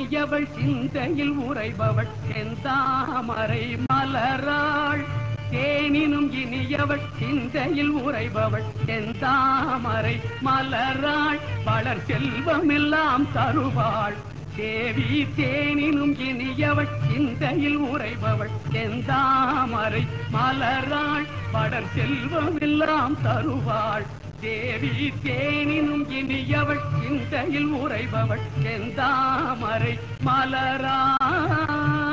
இனியவள் சிந்தையில் உறைபவள் செந்தாமரை மலராள் தேனினும் இனியவள் சிந்தையில் உறைபவள் செந்தாமரை மலராள் வளர் செல்வமெல்லாம் தருவாள் தேவி தேனினும் இனியவள் சிந்தையில் உறைபவள் செந்தாமரை மலராள் வளர் செல்வமெல்லாம் தருவாள் தேவி தேனினும் இனியவள் சிந்தையில் உறைபவள் செந்தாமரை மலராள்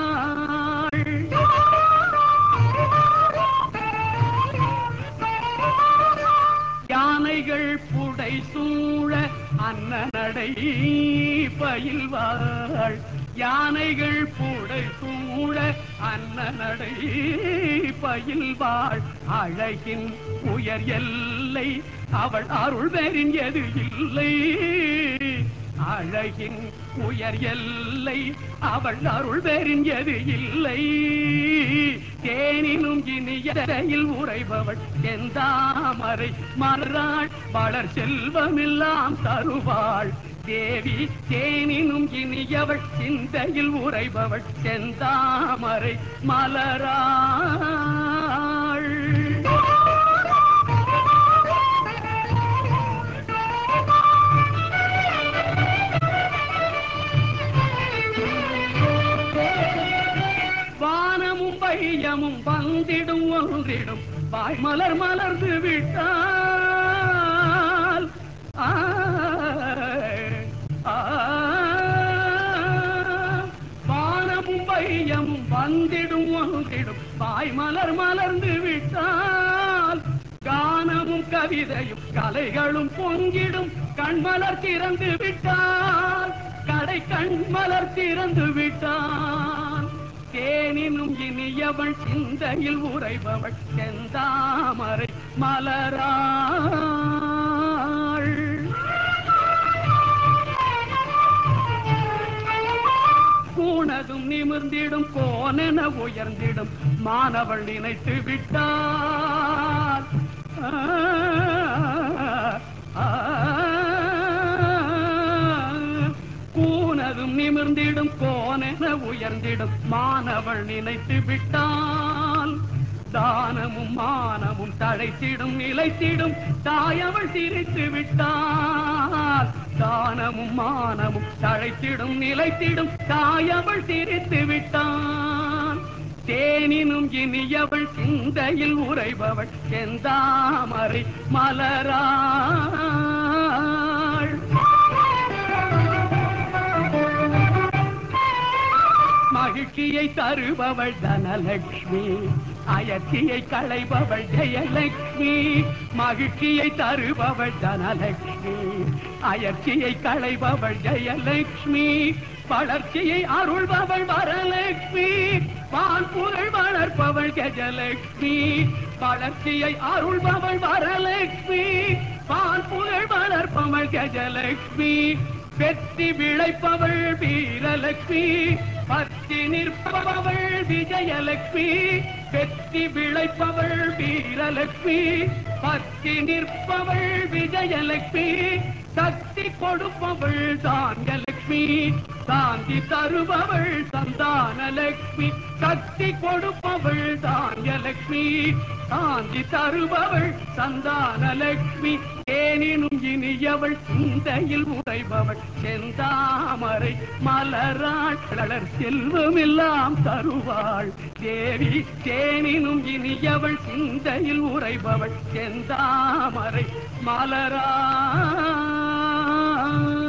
யானைகள் புடை சூழ அன்னநடை பயில்வாள் யானைகள் புடை சூழ அன்னநடை பயில்வாள் அழகின் உயர் எல்லை அவள் அருள் எது இல்லை அழகின் உயர் எல்லை அவள் அருள் எது இல்லை தேனினும் இனியில் உறைபவள் செந்தாமரை மலராள் வளர் செல்வமெல்லாம் தருவாள் தேவி தேனினும் இனியவள் சிந்தையில் உறைபவள் செந்தாமரை மலராள் வானமும் பையமும் வந்திடும் ஒன்றிடும் வாய் மலர் மலர்ந்து விட்டால் ஆ, ஆ, வானமும் பையமும் வந்திடும் ஒன்றிடும் வாய் மலர் மலர்ந்து விட்டால் கானமும் கவிதையும் கலைகளும் பொங்கிடும் கண்மலர் திறந்து விட்டால் கடை கண்மலர் திறந்து விட்டான் தேனினும் இனியவள் சிந்தையில் உறைபவள் செந்தாமரை மலராள் கூணதும் நிமிர்ந்திடும் கோனென உயர்ந்திடும் மாணவள் நினைத்து விட்டாள் ஆ, ஆ, கூனதும் நிமிர்ந்திடும் கோனென உயர்ந்திடும் மாணவள் நினைத்து விட்டாள் தானமும் மானமும் தழைத்திடும் நிலைத்திடும் தாயவள் சிரித்து விட்டாள் தானமும் மானமும் தழைத்திடும் நிலைத்திடும் தாயவள் சிரித்து விட்டாள் தேனினும் இனியவள் சிந்தையில் உறைபவள் செந்தாமரை மலராள் மகிழ்ச்சியை தருபவள் தனலட்சுமி அயற்சியை களைபவள் ஜெயலட்சுமி மகிழ்ச்சியை தருபவள் தனலட்சுமி அயற்சியை களைபவள் ஜெயலட்சுமி வளர்ச்சியை அருள்பவள் வரலட்சுமி வான்புகழ் வளர்ப்பவள் கஜலட்சுமி வளர்ச்சியை அருள்பவள் வரலட்சுமி வான்புகழ் வளர்ப்பவள் கஜலட்சுமி வெற்றி விளைப்பவள் வீரலட்சுமி பத்தி நிற்பவள் விஜயலட்சுமி வெற்றி விளைப்பவள் வீரலட்சுமி பத்தி நிற்பவள் விஜயலட்சுமி சக்தி கொடுப்பவள் தாங்கலட்சுமி சாந்தி தருபவள் சந்தானலட்சுமி சக்தி கொடுப்பவள் தாங்கலட்சுமி சாந்தி தருபவள் சந்தானலட்சுமி தேனினும் இனியவள் சிந்தையில் உறைபவள் செந்தாமரை மலராள் வளர் செல்வமெல்லாம் தருவாள் தேவி தேனினும் இனியவள் சிந்தையில் உறைபவள் செந்தாமரை மலராள்